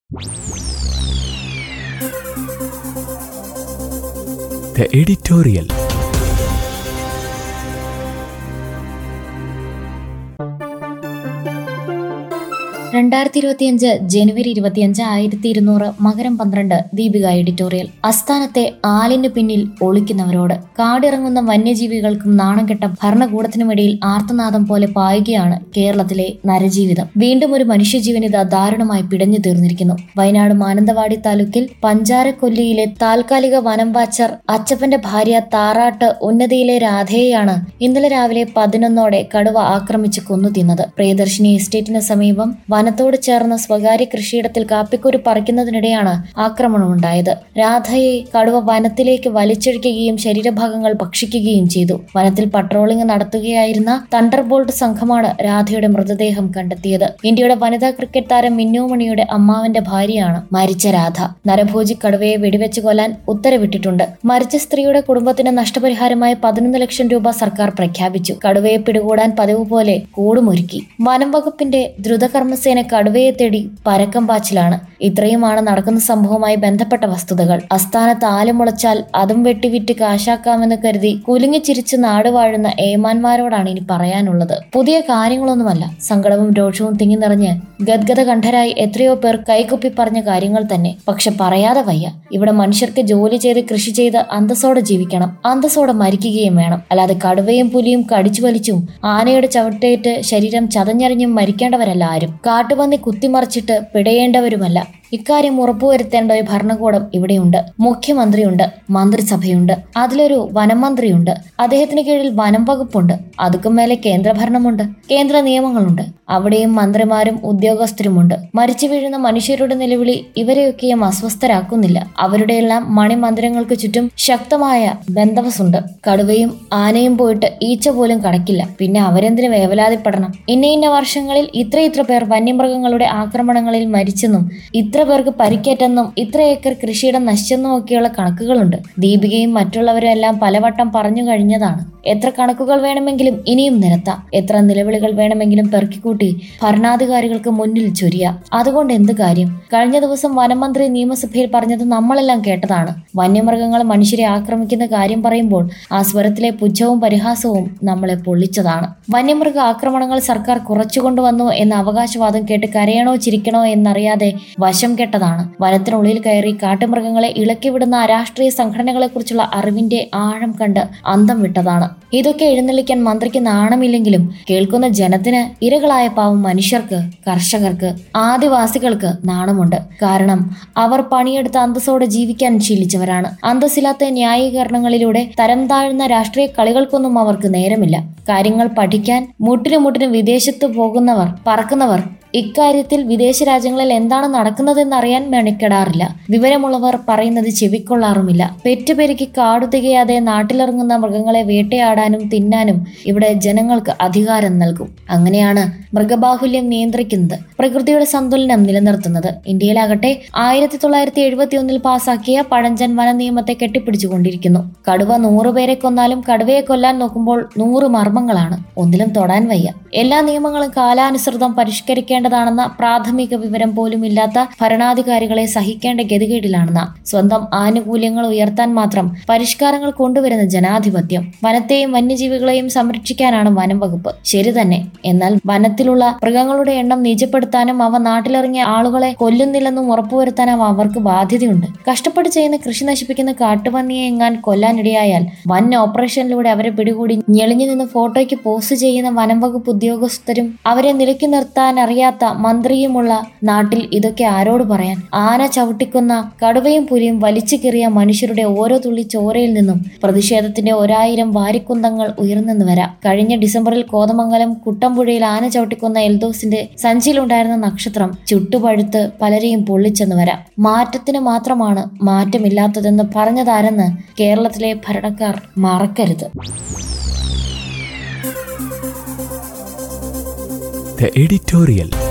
The editorial. രണ്ടായിരത്തി ഇരുപത്തിയഞ്ച് ജനുവരി ഇരുപത്തിയഞ്ച് ആയിരത്തി ഇരുന്നൂറ് മകരം പന്ത്രണ്ട് ദീപിക എഡിറ്റോറിയൽ അസ്ഥാനത്തെ ആലിന് പിന്നിൽ ഒളിക്കുന്നവരോട് കാടിറങ്ങുന്ന വന്യജീവികൾക്കും നാണംകെട്ട ഭരണകൂടത്തിനുമിടയിൽ ആർത്തനാദം പോലെ പായുകയാണ് കേരളത്തിലെ നരജീവിതം വീണ്ടും ഒരു മനുഷ്യജീവനിത ദാരുണമായി പിടഞ്ഞു തീർന്നിരിക്കുന്നു വയനാട് മാനന്തവാടി താലൂക്കിൽ പഞ്ചാരക്കൊല്ലിയിലെ താൽക്കാലിക വനം വാച്ചർ അച്ചപ്പന്റെ ഭാര്യ താറാട്ട് ഉന്നതിയിലെ രാധയെയാണ് ഇന്നലെ രാവിലെ പതിനൊന്നോടെ കടുവ ആക്രമിച്ച് കൊന്നു തിന്നത് പ്രിയദർശിനി എസ്റ്റേറ്റിന് സമീപം വനത്തോട് ചേർന്ന സ്വകാര്യ കൃഷിയിടത്തിൽ കാപ്പിക്കുരു പറിക്കുന്നതിനിടെയാണ് ആക്രമണമുണ്ടായത് രാധയെ കടുവ വനത്തിലേക്ക് വലിച്ചൊഴിക്കുകയും ശരീരഭാഗങ്ങൾ ഭക്ഷിക്കുകയും ചെയ്തു വനത്തിൽ പട്രോളിംഗ് നടത്തുകയായിരുന്ന തണ്ടർബോൾട്ട് സംഘമാണ് രാധയുടെ മൃതദേഹം കണ്ടെത്തിയത് ഇന്ത്യയുടെ വനിതാ ക്രിക്കറ്റ് താരം മിന്നു മണിയുടെ അമ്മാവന്റെ ഭാര്യയാണ് മരിച്ച രാധ നരഭോജി കടുവയെ വെടിവെച്ച് കൊല്ലാൻ ഉത്തരവിട്ടിട്ടുണ്ട് മരിച്ച സ്ത്രീയുടെ കുടുംബത്തിന് നഷ്ടപരിഹാരമായി പതിനൊന്ന് ലക്ഷം രൂപ സർക്കാർ പ്രഖ്യാപിച്ചു കടുവയെ പിടികൂടാൻ പതിവ് പോലെ കൂടുമൊരുക്കി വനം വകുപ്പിന്റെ ദ്രുതകർമ്മസേന കടുവയെ തേടി പരക്കം പാച്ചിലാണ് ഇത്രയുമാണ് നടക്കുന്ന സംഭവവുമായി ബന്ധപ്പെട്ട വസ്തുതകൾ അസ്ഥാനത്ത് ആല് മുളച്ചാൽ അതും വെട്ടിവിറ്റ് കാശാക്കാമെന്ന് കരുതി കുലുങ്ങി ചിരിച്ച് നാട് വാഴുന്ന ഏമാന്മാരോടാണ് ഇനി പറയാനുള്ളത് പുതിയ കാര്യങ്ങളൊന്നുമല്ല സങ്കടവും രോഷവും തിങ്ങി നിറഞ്ഞ് ഗദ്ഗത കണ്ഠരായി എത്രയോ പേർ കൈകുപ്പി പറഞ്ഞ കാര്യങ്ങൾ തന്നെ പക്ഷെ പറയാതെ വയ്യ ഇവിടെ മനുഷ്യർക്ക് ജോലി ചെയ്ത് കൃഷി ചെയ്ത് അന്തസ്സോടെ ജീവിക്കണം അന്തസ്സോടെ മരിക്കുകയും വേണം അല്ലാതെ കടുവയും പുലിയും കടിച്ചു വലിച്ചും ആനയുടെ ചവിട്ടേറ്റ് ശരീരം ചതഞ്ഞറിഞ്ഞും മരിക്കേണ്ടവരല്ല ആരും കാട്ടുപന്നി കുത്തിമറിച്ചിട്ട് പിടയേണ്ടവരുമല്ല ഇക്കാര്യം ഉറപ്പുവരുത്തേണ്ട ഒരു ഭരണകൂടം ഇവിടെയുണ്ട് മുഖ്യമന്ത്രിയുണ്ട് മന്ത്രിസഭയുണ്ട് അതിലൊരു വനം മന്ത്രിയുണ്ട് അദ്ദേഹത്തിന് കീഴിൽ വനം വകുപ്പുണ്ട് അതുക്കും മേലെ കേന്ദ്ര ഭരണമുണ്ട് കേന്ദ്ര നിയമങ്ങളുണ്ട് അവിടെയും മന്ത്രിമാരും ഉദ്യോഗസ്ഥരുമുണ്ട് മരിച്ചു വീഴുന്ന മനുഷ്യരുടെ നിലവിളി ഇവരെയൊക്കെയും അസ്വസ്ഥരാക്കുന്നില്ല അവരുടെയെല്ലാം മണിമന്ദിരങ്ങൾക്ക് ചുറ്റും ശക്തമായ ബന്ധവസുണ്ട് കടുവയും ആനയും പോയിട്ട് ഈച്ച പോലും കടക്കില്ല പിന്നെ അവരെന്തിനു വേവലാതിപ്പെടണം ഇന്ന ഇന്ന വർഷങ്ങളിൽ ഇത്ര ഇത്ര പേർ വന്യമൃഗങ്ങളുടെ ആക്രമണങ്ങളിൽ മരിച്ചെന്നും ഇത്ര പേർക്ക് പരിക്കേറ്റെന്നും ഇത്ര ഏക്കർ കൃഷിയിടം നശിച്ചെന്നും ഒക്കെയുള്ള കണക്കുകളുണ്ട് ദീപികയും മറ്റുള്ളവരും എല്ലാം പലവട്ടം പറഞ്ഞു കഴിഞ്ഞതാണ് എത്ര കണക്കുകൾ വേണമെങ്കിലും ഇനിയും നിരത്താം എത്ര നിലവിളികൾ വേണമെങ്കിലും പെറുക്കിക്കൂട്ടി ഭരണാധികാരികൾക്ക് മുന്നിൽ ചൊരിയാം അതുകൊണ്ട് എന്ത് കാര്യം കഴിഞ്ഞ ദിവസം വനമന്ത്രി നിയമസഭയിൽ പറഞ്ഞത് നമ്മളെല്ലാം കേട്ടതാണ് വന്യമൃഗങ്ങൾ മനുഷ്യരെ ആക്രമിക്കുന്ന കാര്യം പറയുമ്പോൾ ആ സ്വരത്തിലെ പുച്ഛവും പരിഹാസവും നമ്മളെ പൊള്ളിച്ചതാണ് വന്യമൃഗ ആക്രമണങ്ങൾ സർക്കാർ കുറച്ചുകൊണ്ടുവന്നു എന്ന അവകാശവാദം കേട്ട് കരയണോ ചിരിക്കണോ എന്നറിയാതെ വശം കെട്ടതാണ് വനത്തിനുള്ളിൽ കയറി കാട്ടുമൃഗങ്ങളെ ഇളക്കിവിടുന്ന രാഷ്ട്രീയ സംഘടനകളെക്കുറിച്ചുള്ള അറിവിന്റെ ആഴം കണ്ട് അന്തം വിട്ടതാണ് ഇതൊക്കെ എഴുന്നള്ളിക്കാൻ മന്ത്രിക്ക് നാണമില്ലെങ്കിലും കേൾക്കുന്ന ജനത്തിന് ഇരകളായ പാവം മനുഷ്യർക്ക് കർഷകർക്ക് ആദിവാസികൾക്ക് നാണമുണ്ട് കാരണം അവർ പണിയെടുത്ത് അന്തസ്സോടെ ജീവിക്കാൻ ശീലിച്ചവരാണ് അന്തസ്സില്ലാത്ത ന്യായീകരണങ്ങളിലൂടെ തരം താഴ്ന്ന രാഷ്ട്രീയ കളികൾക്കൊന്നും അവർക്ക് നേരമില്ല കാര്യങ്ങൾ പഠിക്കാൻ മുട്ടിനു മുട്ടിന് വിദേശത്ത് പോകുന്നവർ പറക്കുന്നവർ ഇക്കാര്യത്തിൽ വിദേശ രാജ്യങ്ങളിൽ എന്താണ് നടക്കുന്നതെന്ന് അറിയാൻ മെനക്കെടാറില്ല വിവരമുള്ളവർ പറയുന്നത് ചെവിക്കൊള്ളാറുമില്ല പെറ്റുപെരുക്കി കാടു തികയാതെ നാട്ടിലിറങ്ങുന്ന മൃഗങ്ങളെ വേട്ടയാടാനും തിന്നാനും ഇവിടെ ജനങ്ങൾക്ക് അധികാരം നൽകും അങ്ങനെയാണ് മൃഗബാഹുല്യം നിയന്ത്രിക്കുന്നത് പ്രകൃതിയുടെ സന്തുലനം നിലനിർത്തുന്നത് ഇന്ത്യയിലാകട്ടെ ആയിരത്തി തൊള്ളായിരത്തി എഴുപത്തി ഒന്നിൽ പാസാക്കിയ പഴഞ്ചൻ വന നിയമത്തെ കെട്ടിപ്പിടിച്ചുകൊണ്ടിരിക്കുന്നു കടുവ നൂറുപേരെ കൊന്നാലും കടുവയെ കൊല്ലാൻ നോക്കുമ്പോൾ നൂറ് മർമ്മങ്ങളാണ് ഒന്നിലും തൊടാൻ വയ്യ എല്ലാ നിയമങ്ങളും കാലാനുസൃതം പരിഷ്കരിക്കേണ്ടതാണെന്ന പ്രാഥമിക വിവരം പോലും ഇല്ലാത്ത ഭരണാധികാരികളെ സഹിക്കേണ്ട ഗതികേടിലാണെന്ന സ്വന്തം ആനുകൂല്യങ്ങൾ ഉയർത്താൻ മാത്രം പരിഷ്കാരങ്ങൾ കൊണ്ടുവരുന്ന ജനാധിപത്യം വനത്തെയും വന്യജീവികളെയും സംരക്ഷിക്കാനാണ് വനം വകുപ്പ് ശരി തന്നെ എന്നാൽ വനത്തിലുള്ള മൃഗങ്ങളുടെ എണ്ണം നിജപ്പെടുത്താനും അവ നാട്ടിലിറങ്ങിയ ആളുകളെ കൊല്ലുന്നില്ലെന്നും ഉറപ്പുവരുത്താനും അവർക്ക് ബാധ്യതയുണ്ട് കഷ്ടപ്പെട്ട് ചെയ്യുന്ന കൃഷി നശിപ്പിക്കുന്ന കാട്ടുപന്നിയെ എങ്ങാൻ കൊല്ലാനിടയായാൽ വൻ ഓപ്പറേഷനിലൂടെ അവരെ പിടികൂടി ഞെളിഞ്ഞു നിന്ന് ഫോട്ടോയ്ക്ക് പോസ്റ്റ് ചെയ്യുന്ന വനം വകുപ്പ് ഉദ്യോഗസ്ഥരും അവരെ നിലയ്ക്ക് നിർത്താൻ അറിയാത്ത മന്ത്രിയുമുള്ള നാട്ടിൽ ഇതൊക്കെ ആരോട് പറയാൻ ആന ചവിട്ടിക്കുന്ന കടുവയും പുലിയും വലിച്ചു കീറിയ മനുഷ്യരുടെ ഓരോ തുള്ളി ചോരയിൽ നിന്നും പ്രതിഷേധത്തിന്റെ ഒരായിരം വാരിക്കുന്തങ്ങൾ ഉയർന്നെന്ന് വരാം കഴിഞ്ഞ ഡിസംബറിൽ കോതമംഗലം കുട്ടമ്പുഴയിൽ ആന ചവിട്ടിക്കൊന്ന എൽദോസിന്റെ സഞ്ചിയിലുണ്ടായിരുന്ന നക്ഷത്രം ചുട്ടുപഴുത്ത് പലരെയും പൊള്ളിച്ചെന്ന് വരാം മാറ്റത്തിന് മാത്രമാണ് മാറ്റമില്ലാത്തതെന്ന് പറഞ്ഞതാരെന്ന് കേരളത്തിലെ ഭരണക്കാർ മറക്കരുത് The editorial.